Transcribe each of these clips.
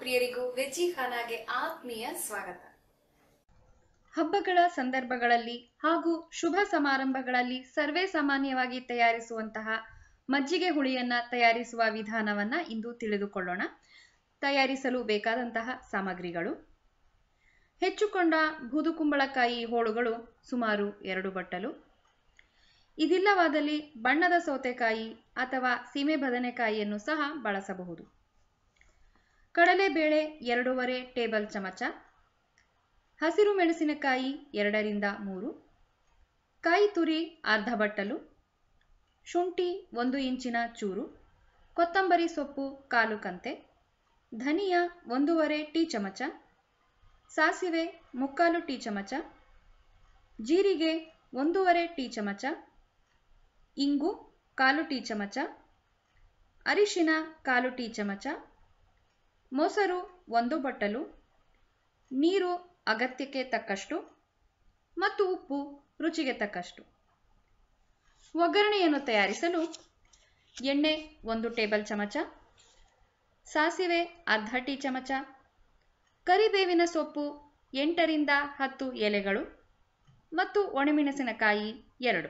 ಪ್ರಿಯರಿಗೂ veggie ಖಾನಾಗೆ ಆತ್ಮೀಯ ಸ್ವಾಗತ ಹಬ್ಬಗಳ ಸಂದರ್ಭಗಳಲ್ಲಿ ಹಾಗೂ ಶುಭ ಸಮಾರಂಭಗಳಲ್ಲಿ ಸರ್ವೇ ಸಾಮಾನ್ಯವಾಗಿ ತಯಾರಿಸುವಂತಹ ಮಜ್ಜಿಗೆ ಹುಳಿಯನ್ನ ತಯಾರಿಸುವ ವಿಧಾನವನ್ನ ಇಂದು ತಿಳಿದುಕೊಳ್ಳೋಣ ತಯಾರಿಸಲು ಬೇಕಾದಂತಹ ಸಾಮಗ್ರಿಗಳು ಹೆಚ್ಚುಕೊಂಡ ಬೂದುಕುಂಬಳಕಾಯಿ ಹೋಳುಗಳು ಸುಮಾರು ಎರಡು ಬಟ್ಟಲು ಇದಿಲ್ಲವಾದಲ್ಲಿ ಬಣ್ಣದ ಸೌತೆಕಾಯಿ ಅಥವಾ ಸೀಮೆ ಬದನೆಕಾಯಿಯನ್ನು ಸಹ ಬಳಸಬಹುದು ಕಡಲೆಬೇಳೆ ಎರಡೂವರೆ ಟೇಬಲ್ ಚಮಚ ಹಸಿರು ಮೆಣಸಿನಕಾಯಿ ಎರಡರಿಂದ ಮೂರು ಕಾಯಿ ತುರಿ ಅರ್ಧ ಬಟ್ಟಲು ಶುಂಠಿ ಒಂದು ಇಂಚಿನ ಚೂರು ಕೊತ್ತಂಬರಿ ಸೊಪ್ಪು ಕಾಲು ಕಂತೆ ಧನಿಯಾ ಒಂದೂವರೆ ಟೀ ಚಮಚ ಸಾಸಿವೆ ಮುಕ್ಕಾಲು ಟೀ ಚಮಚ ಜೀರಿಗೆ ಒಂದೂವರೆ ಟೀ ಚಮಚ ಇಂಗು ಕಾಲು ಟೀ ಚಮಚ ಅರಿಶಿನ ಕಾಲು ಟೀ ಚಮಚ ಮೊಸರು ಒಂದು ಬಟ್ಟಲು ನೀರು ಅಗತ್ಯಕ್ಕೆ ತಕ್ಕಷ್ಟು ಮತ್ತು ಉಪ್ಪು ರುಚಿಗೆ ತಕ್ಕಷ್ಟು ಒಗ್ಗರಣೆಯನ್ನು ತಯಾರಿಸಲು ಎಣ್ಣೆ ಒಂದು ಟೇಬಲ್ ಚಮಚ ಸಾಸಿವೆ ಅರ್ಧ ಟೀ ಚಮಚ ಕರಿಬೇವಿನ ಸೊಪ್ಪು ಎಂಟರಿಂದ ಹತ್ತು ಎಲೆಗಳು ಮತ್ತು ಒಣಮೆಣಸಿನಕಾಯಿ ಎರಡು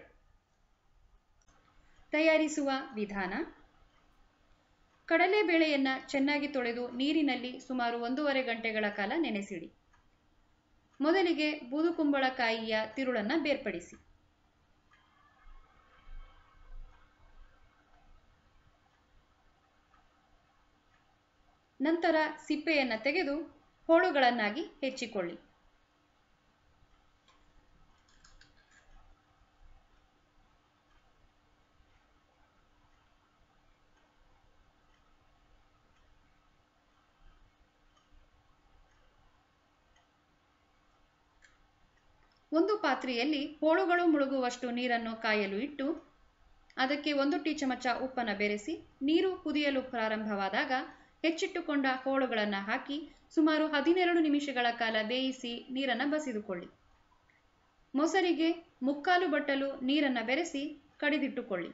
ತಯಾರಿಸುವ ವಿಧಾನ ಕಡಲೆಬೇಳೆಯನ್ನ ಚೆನ್ನಾಗಿ ತೊಳೆದು ನೀರಿನಲ್ಲಿ ಸುಮಾರು ಒಂದೂವರೆ ಗಂಟೆಗಳ ಕಾಲ ನೆನೆಸಿಡಿ ಮೊದಲಿಗೆ ಬೂದುಕುಂಬಳಕಾಯಿಯ ತಿರುಳನ್ನ ಬೇರ್ಪಡಿಸಿ ನಂತರ ಸಿಪ್ಪೆಯನ್ನ ತೆಗೆದು ಹೋಳುಗಳನ್ನಾಗಿ ಹೆಚ್ಚಿಕೊಳ್ಳಿ ಒಂದು ಪಾತ್ರೆಯಲ್ಲಿ ಹೋಳುಗಳು ಮುಳುಗುವಷ್ಟು ನೀರನ್ನು ಕಾಯಲು ಇಟ್ಟು ಅದಕ್ಕೆ ಒಂದು ಟೀ ಚಮಚ ಉಪ್ಪನ್ನು ಬೆರೆಸಿ ನೀರು ಕುದಿಯಲು ಪ್ರಾರಂಭವಾದಾಗ ಹೆಚ್ಚಿಟ್ಟುಕೊಂಡ ಹೋಳುಗಳನ್ನು ಹಾಕಿ ಸುಮಾರು ಹದಿನೆರಡು ನಿಮಿಷಗಳ ಕಾಲ ಬೇಯಿಸಿ ನೀರನ್ನು ಬಸಿದುಕೊಳ್ಳಿ ಮೊಸರಿಗೆ ಮುಕ್ಕಾಲು ಬಟ್ಟಲು ನೀರನ್ನು ಬೆರೆಸಿ ಕಡಿದಿಟ್ಟುಕೊಳ್ಳಿ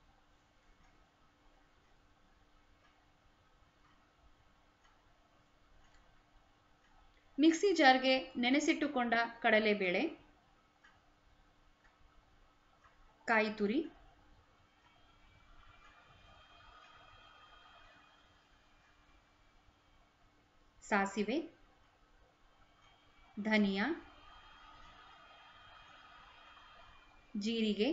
ಮಿಕ್ಸಿ ಜಾರ್ಗೆ ನೆನೆಸಿಟ್ಟುಕೊಂಡ ಕಡಲೆಬೇಳೆ ಕಾಯಿ ತುರಿ ಸಾಸಿವೆ ಧನಿಯಾ ಜೀರಿಗೆ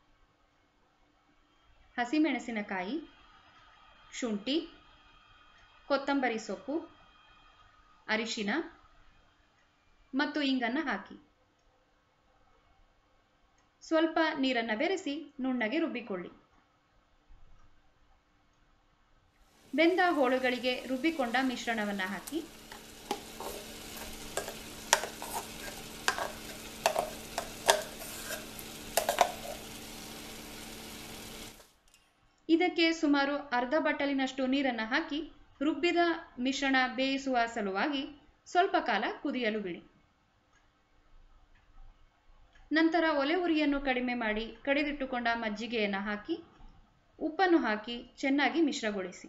ಹಸಿಮೆಣಸಿನಕಾಯಿ ಶುಂಠಿ ಕೊತ್ತಂಬರಿ ಸೊಪ್ಪು ಅರಿಶಿನ ಮತ್ತು ಇಂಗನ್ನು ಹಾಕಿ ಸ್ವಲ್ಪ ನೀರನ್ನು ಬೆರೆಸಿ ನುಣ್ಣಗೆ ರುಬ್ಬಿಕೊಳ್ಳಿ ಬೆಂದ ಹೋಳುಗಳಿಗೆ ರುಬ್ಬಿಕೊಂಡ ಮಿಶ್ರಣವನ್ನು ಹಾಕಿ ಇದಕ್ಕೆ ಸುಮಾರು ಅರ್ಧ ಬಟ್ಟಲಿನಷ್ಟು ನೀರನ್ನು ಹಾಕಿ ರುಬ್ಬಿದ ಮಿಶ್ರಣ ಬೇಯಿಸುವ ಸಲುವಾಗಿ ಸ್ವಲ್ಪ ಕಾಲ ಕುದಿಯಲು ಬಿಡಿ ನಂತರ ಒಲೆ ಉರಿಯನ್ನು ಕಡಿಮೆ ಮಾಡಿ ಕಡಿದಿಟ್ಟುಕೊಂಡ ಮಜ್ಜಿಗೆಯನ್ನು ಹಾಕಿ ಉಪ್ಪನ್ನು ಹಾಕಿ ಚೆನ್ನಾಗಿ ಮಿಶ್ರಗೊಳಿಸಿ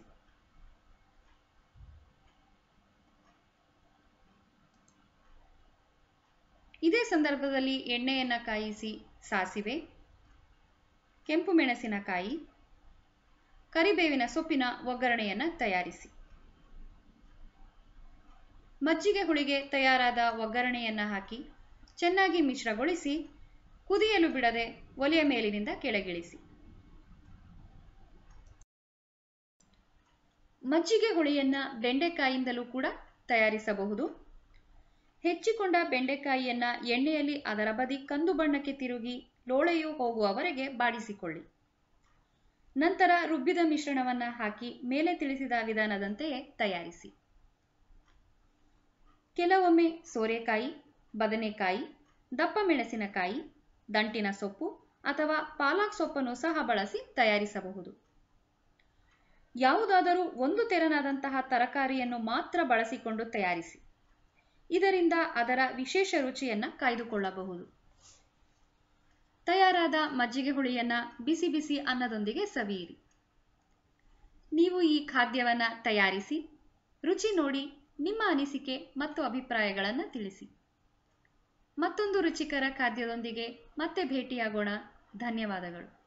ಇದೇ ಸಂದರ್ಭದಲ್ಲಿ ಎಣ್ಣೆಯನ್ನು ಕಾಯಿಸಿ ಸಾಸಿವೆ ಕೆಂಪು ಮೆಣಸಿನಕಾಯಿ ಕರಿಬೇವಿನ ಸೊಪ್ಪಿನ ಒಗ್ಗರಣೆಯನ್ನು ತಯಾರಿಸಿ ಮಜ್ಜಿಗೆ ಹುಳಿಗೆ ತಯಾರಾದ ಒಗ್ಗರಣೆಯನ್ನು ಹಾಕಿ ಚೆನ್ನಾಗಿ ಮಿಶ್ರಗೊಳಿಸಿ ಕುದಿಯಲು ಬಿಡದೆ ಒಲೆಯ ಮೇಲಿನಿಂದ ಕೆಳಗಿಳಿಸಿ ಮಜ್ಜಿಗೆ ಹುಳಿಯನ್ನ ಬೆಂಡೆಕಾಯಿಂದಲೂ ಕೂಡ ತಯಾರಿಸಬಹುದು ಹೆಚ್ಚಿಕೊಂಡ ಬೆಂಡೆಕಾಯಿಯನ್ನ ಎಣ್ಣೆಯಲ್ಲಿ ಅದರ ಬದಿ ಕಂದು ಬಣ್ಣಕ್ಕೆ ತಿರುಗಿ ಲೋಳೆಯು ಹೋಗುವವರೆಗೆ ಬಾಡಿಸಿಕೊಳ್ಳಿ ನಂತರ ರುಬ್ಬಿದ ಮಿಶ್ರಣವನ್ನ ಹಾಕಿ ಮೇಲೆ ತಿಳಿಸಿದ ವಿಧಾನದಂತೆಯೇ ತಯಾರಿಸಿ ಕೆಲವೊಮ್ಮೆ ಸೋರೆಕಾಯಿ ಬದನೆಕಾಯಿ ದಪ್ಪ ಮೆಣಸಿನಕಾಯಿ ದಂಟಿನ ಸೊಪ್ಪು ಅಥವಾ ಪಾಲಕ್ ಸೊಪ್ಪನ್ನು ಸಹ ಬಳಸಿ ತಯಾರಿಸಬಹುದು ಯಾವುದಾದರೂ ಒಂದು ತೆರನಾದಂತಹ ತರಕಾರಿಯನ್ನು ಮಾತ್ರ ಬಳಸಿಕೊಂಡು ತಯಾರಿಸಿ ಇದರಿಂದ ಅದರ ವಿಶೇಷ ರುಚಿಯನ್ನ ಕಾಯ್ದುಕೊಳ್ಳಬಹುದು ತಯಾರಾದ ಮಜ್ಜಿಗೆ ಹುಳಿಯನ್ನ ಬಿಸಿ ಬಿಸಿ ಅನ್ನದೊಂದಿಗೆ ಸವಿಯಿರಿ ನೀವು ಈ ಖಾದ್ಯವನ್ನ ತಯಾರಿಸಿ ರುಚಿ ನೋಡಿ ನಿಮ್ಮ ಅನಿಸಿಕೆ ಮತ್ತು ಅಭಿಪ್ರಾಯಗಳನ್ನು ತಿಳಿಸಿ ಮತ್ತೊಂದು ರುಚಿಕರ ಖಾದ್ಯದೊಂದಿಗೆ ಮತ್ತೆ ಭೇಟಿಯಾಗೋಣ ಧನ್ಯವಾದಗಳು